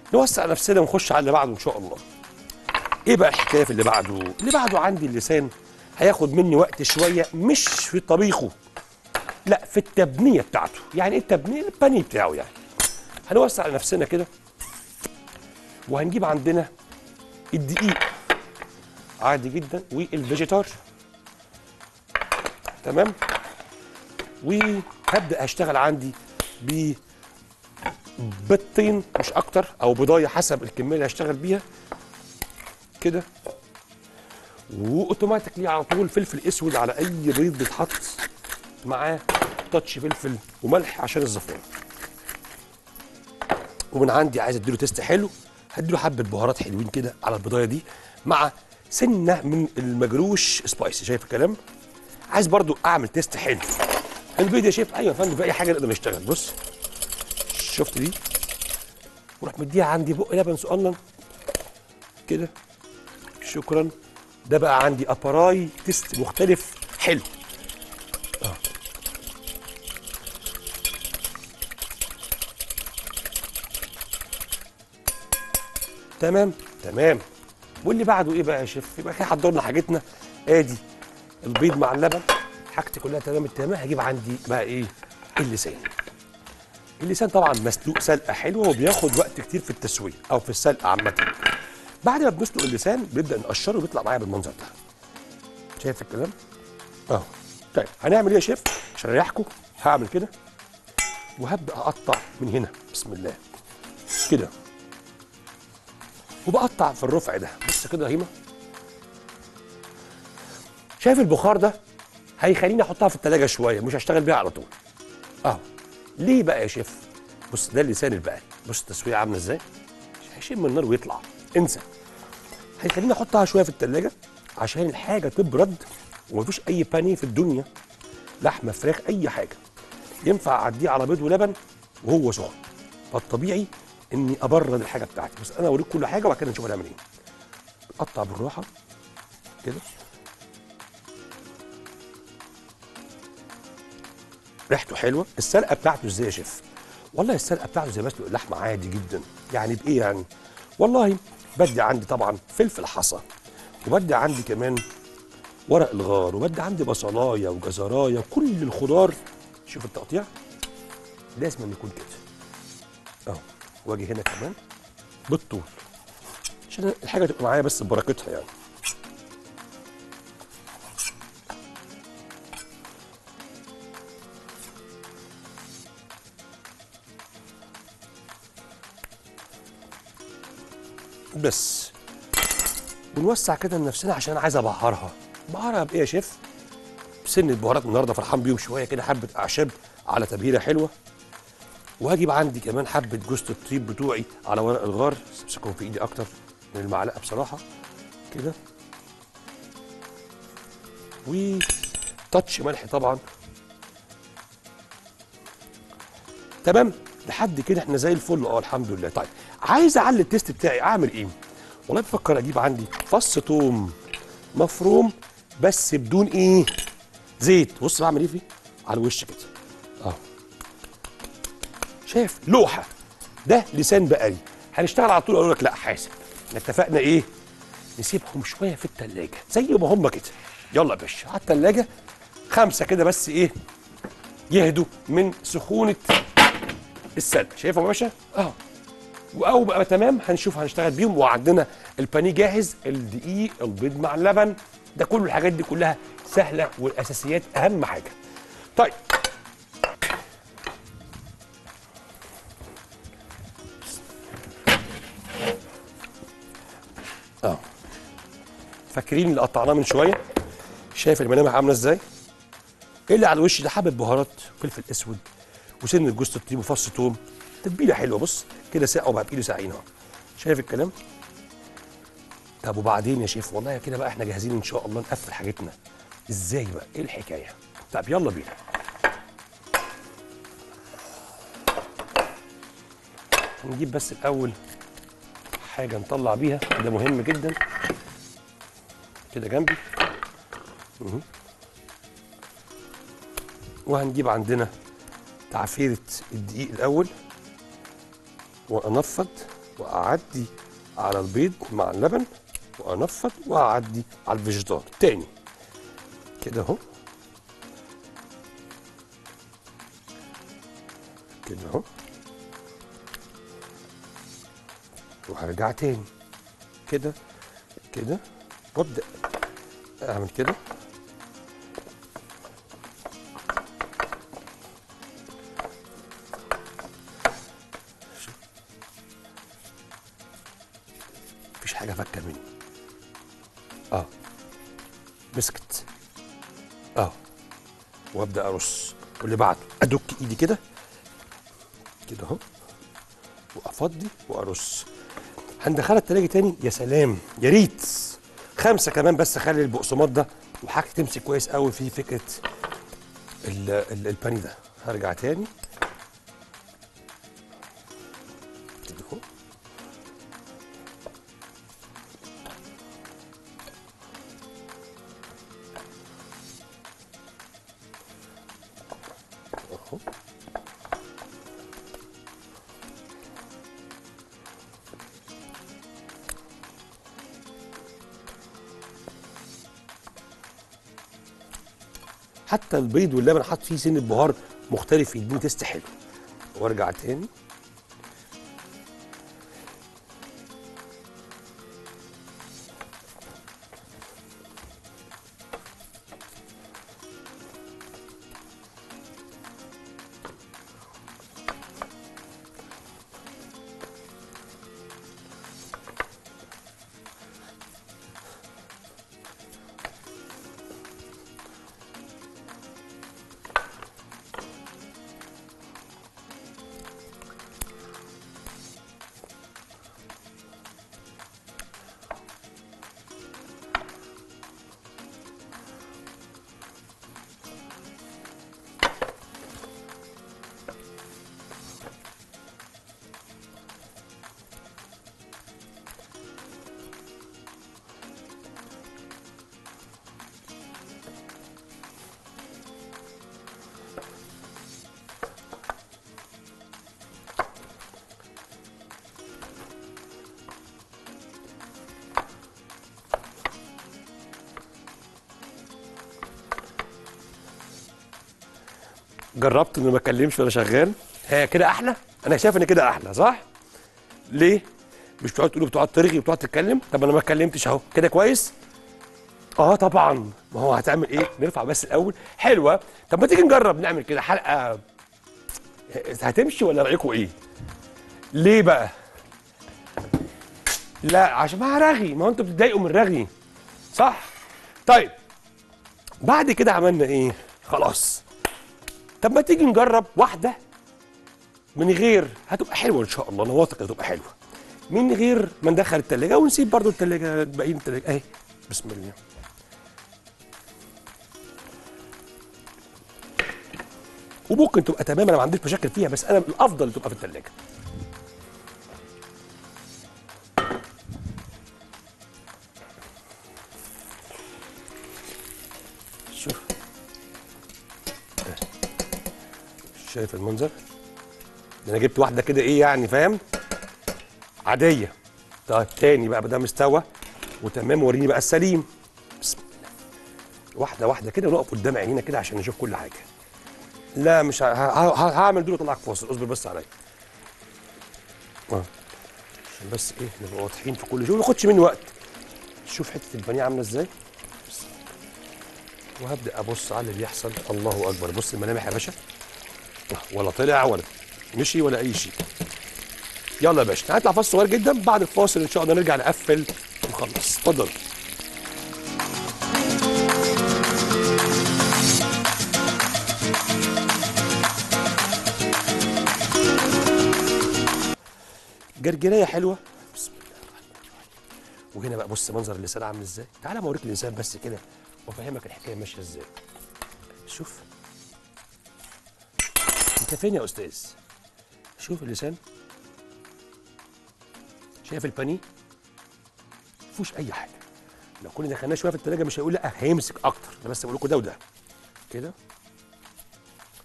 نوسع نفسنا ونخش على اللي بعده ان شاء الله ايه بقى الحكايه في اللي بعده اللي بعده عندي اللسان هياخد مني وقت شويه مش في طبيخه لا في التبنيه بتاعته يعني ايه التبنيه البانيه بتاعه يعني هنوسع نفسنا كده وهنجيب عندنا الدقيق عادي جدا والفيجيتار تمام وهبدا اشتغل عندي ب بيضتين مش اكتر او بضايه حسب الكميه اللي هشتغل بيها كده واوتوماتيكلي على طول فلفل اسود على اي بيض بيتحط معاه تاتش فلفل وملح عشان الزفاره ومن عندي عايز اديله تيست حلو هديله حبه بهارات حلوين كده على البضايه دي مع سنه من المجروش سبايسي شايف الكلام عايز برضو اعمل تيست حلو البيض يا شيف ايوه يا فندم في اي حاجه نقدر نشتغل بص شفت دي وراح مديها عندي بق لبن صغنن كده شكرا ده بقى عندي ابراي تيست مختلف حلو آه. تمام تمام واللي بعده ايه بقى يا شيف يبقى كده حضرنا حاجتنا ادي البيض مع اللبن حاجتي كلها تمام التمام هجيب عندي بقى ايه اللسان اللسان طبعا مسلوق سلقه حلوه وبياخد وقت كتير في التسويه او في السلقه عامه بعد ما بنسلق اللسان بنبدا نقشره وبيطلع معايا بالمنظر ده شايف الكلام اه طيب هنعمل ايه يا شيف عشان اريحكم هعمل كده وهبدا اقطع من هنا بسم الله كده وبقطع في الرفع ده بص كده يا هيما شايف البخار ده هيخليني احطها في التلاجة شويه مش هشتغل بيها على طول اهو ليه بقى يا شيف بص ده اللسان البقري بص التسويه عامله ازاي هيشم النار ويطلع انسى هيخليني احطها شويه في التلاجة عشان الحاجه تبرد ومفيش اي بانيه في الدنيا لحمه فراخ اي حاجه ينفع اعديه على بيض ولبن وهو سخن فالطبيعي اني ابرد الحاجه بتاعتي بس انا اوريك كل حاجه وبعد كده نشوف هنعمل ايه قطع بالراحه كده ريحته حلوه السلقه بتاعته ازاي يا شيف والله السلقه بتاعته زي مسلوق اللحمه عادي جدا يعني بايه يعني والله بدي عندي طبعا فلفل حصى وبدي عندي كمان ورق الغار وبدي عندي بصلايه وجزرايه كل الخضار شوف التقطيع لازم أن يكون كده اهو واجي هنا كمان بالطول عشان الحاجه تبقى معايا بس ببركتها يعني بس ونوسع كده لنفسنا عشان عايز ابهرها بهرها بايه يا شيف بسن البهارات النهارده فرحان بيهم شويه كده حبه اعشاب على تبهيره حلوه وهجيب عندي كمان حبه جوز الطيب بتوعي على ورق الغار امسكهم في ايدي اكتر من المعلقه بصراحه كده وتاتش ملح طبعا تمام لحد كده احنا زي الفل اه الحمد لله طيب عايز اعلي التيست بتاعي اعمل ايه والله بفكر اجيب عندي فص توم مفروم بس بدون ايه زيت بص بعمل ايه فيه على الوش كده اه شايف لوحه ده لسان بقري هنشتغل على طول اقول لك لا حاسب احنا اتفقنا ايه نسيبهم شويه في التلاجة زي ما هم كده يلا يا باشا على التلاجة خمسه كده بس ايه يهدوا من سخونه السلق شايفهم يا باشا اهو واول بقى تمام هنشوف هنشتغل بيهم وعندنا البانيه جاهز الدقيق البيض مع اللبن ده كل الحاجات دي كلها سهله والاساسيات اهم حاجه طيب اه فاكرين اللي قطعناه من شويه شايف الملامح عامله ازاي ايه اللي على الوش ده حبه بهارات فلفل اسود وسن جوز الطيب وفص توم تتبيله حلوه بص كده ساقه وبعد ايده ساقعين اهو شايف الكلام طب وبعدين يا شيف والله كده بقى احنا جاهزين ان شاء الله نقفل حاجتنا ازاي بقى ايه الحكايه طب يلا بينا نجيب بس الاول حاجه نطلع بيها ده مهم جدا كده جنبي مه. وهنجيب عندنا تعفيره الدقيق الاول وانفض واعدي على البيض مع اللبن وانفض واعدي على الفيجيتار تاني كده اهو كده اهو وهرجع تاني كده كده وابدا اعمل كده شوف. مفيش حاجه فكه مني اه بسكت اه وابدا ارص واللي بعده ادك ايدي كده كده اهو وافضي وارص هندخلها التلاجة تاني يا سلام يا ريت خمسة كمان بس خلي البقسماط ده وحاجة تمسك كويس قوي في فكرة ال- ال- الباني ده هرجع تاني كده اهو اهو حتى البيض واللبن حط فيه سن بهار مختلف يديني تيست حلو وارجع تاني جربت اني ما اتكلمش وانا شغال ها كده احلى انا شايف ان كده احلى صح ليه مش بتقعد تقول بتقعد ترغي وبتقعد تتكلم طب انا ما اتكلمتش اهو كده كويس اه طبعا ما هو هتعمل ايه نرفع بس الاول حلوه طب ما تيجي نجرب نعمل كده حلقه هتمشي ولا رايكم ايه ليه بقى لا عشان ما رغي ما هو انتوا بتتضايقوا من رغي صح طيب بعد كده عملنا ايه خلاص طب ما تيجي نجرب واحده من غير هتبقى حلوه ان شاء الله انا واثق هتبقى حلوه من غير ما ندخل التلاجة ونسيب برضو التلاجة باقيين التلاجة اهي بسم الله وممكن تبقى تمام انا ما عنديش مشاكل فيها بس انا الافضل تبقى في التلاجة شوف شايف المنظر ده انا جبت واحده كده ايه يعني فاهم عاديه طيب تاني بقى ده مستوى وتمام وريني بقى السليم بسم الله واحده واحده كده ونقف قدام عينينا كده عشان نشوف كل حاجه لا مش ه- ه- ه- هعمل دول واطلعك فاصل اصبر بس عليا اه عشان بس ايه نبقى واضحين في كل شيء وما ياخدش مني وقت شوف حته البانيه عامله ازاي بسم الله. وهبدا ابص على اللي بيحصل الله اكبر بص الملامح يا باشا ولا طلع ولا مشي ولا اي شيء يلا يا باشا هنطلع فاصل صغير جدا بعد الفاصل ان شاء الله نرجع نقفل ونخلص اتفضل جرجريه حلوه بسم الله الرحمن الرحيم وهنا بقى بص منظر اللسان عامل ازاي تعالى ما اوريك اللسان بس كده وافهمك الحكايه ماشيه ازاي شوف انت فين يا استاذ شوف اللسان شايف البانيه مفيهوش اي حاجه لو كنا دخلناه شويه في التلاجه مش هيقول لا هيمسك اكتر انا بس بقول لكم ده وده كده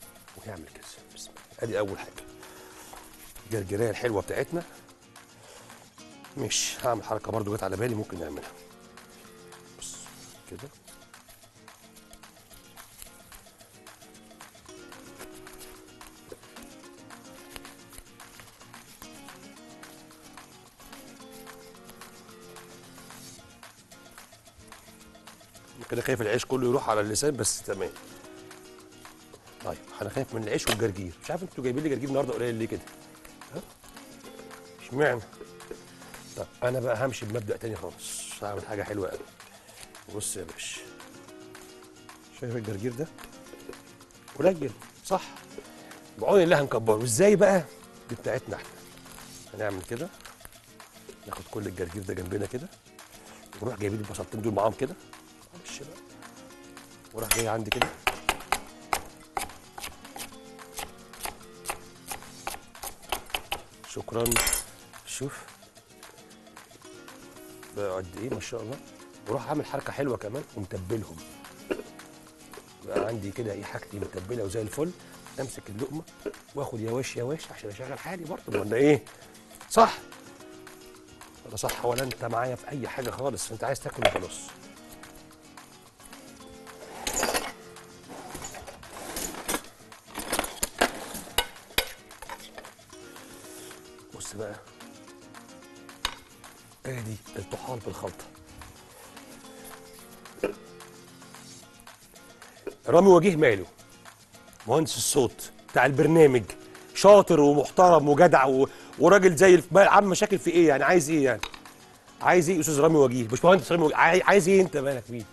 ويعمل كده بسم الله ادي اول حاجه الجرجيريه الحلوه بتاعتنا مش هعمل حركه برضو جت على بالي ممكن نعملها بص كده كده خايف العيش كله يروح على اللسان بس تمام طيب انا خايف من العيش والجرجير مش عارف انتوا جايبين لي جرجير النهارده قليل ليه كده ها اشمعنى طب انا بقى همشي بمبدا تاني خالص هعمل حاجه حلوه قوي بص يا باشا شايف الجرجير ده قليل صح بعون الله هنكبره ازاي بقى دي بتاعتنا احنا هنعمل كده ناخد كل الجرجير ده جنبنا كده ونروح جايبين البساطتين دول معاهم كده معلش بقى وراح جاي عندي كده شكرا شوف بقى قد ايه ما شاء الله وراح اعمل حركه حلوه كمان ومتبلهم بقى عندي كده ايه حاجتي متبله وزي الفل امسك اللقمه واخد يواش يواش عشان اشغل حالي برضه ولا ايه صح ولا صح ولا انت معايا في اي حاجه خالص انت عايز تاكل وخلاص بص بقى ادي الطحال بالخلطه رامي وجيه ماله مهندس الصوت بتاع البرنامج شاطر ومحترم وجدع و... وراجل زي الف... ما- عم مشاكل في ايه يعني عايز ايه يعني عايز ايه استاذ رامي وجيه مش مهندس رامي وجيه عاي- عايز ايه انت مالك مين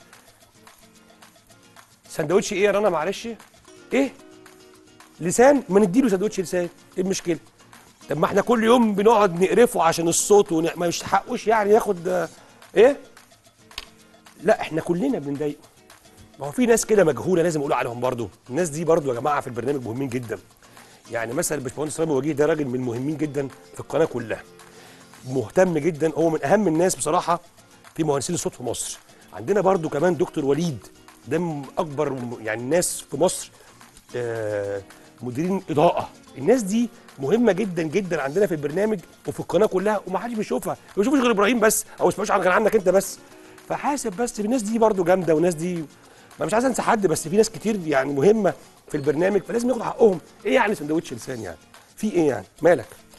سندوتش ايه يا رنا معلش ايه لسان ما نديله سندوتش لسان ايه المشكله طب ما احنا كل يوم بنقعد نقرفه عشان الصوت ون... ما مش حقوش يعني ياخد آه، ايه لا احنا كلنا بنضايقه ما هو في ناس كده مجهوله لازم اقول عليهم برضو الناس دي برضو يا جماعه في البرنامج مهمين جدا يعني مثلا الباشمهندس رامي وجيه ده راجل من المهمين جدا في القناه كلها مهتم جدا هو من اهم الناس بصراحه في مهندسين الصوت في مصر عندنا برضو كمان دكتور وليد ده من اكبر م- يعني الناس في مصر آه، مديرين اضاءه الناس دي مهمه جدا جدا عندنا في البرنامج وفي القناه كلها وما حدش بيشوفها ما بيشوفوش غير ابراهيم بس او ما بيسمعوش عن غير عنك انت بس فحاسب بس الناس دي برضو جامده والناس دي ما مش عايز انسى حد بس في ناس كتير يعني مهمه في البرنامج فلازم ياخدوا حقهم ايه يعني سندوتش لسان يعني في ايه يعني مالك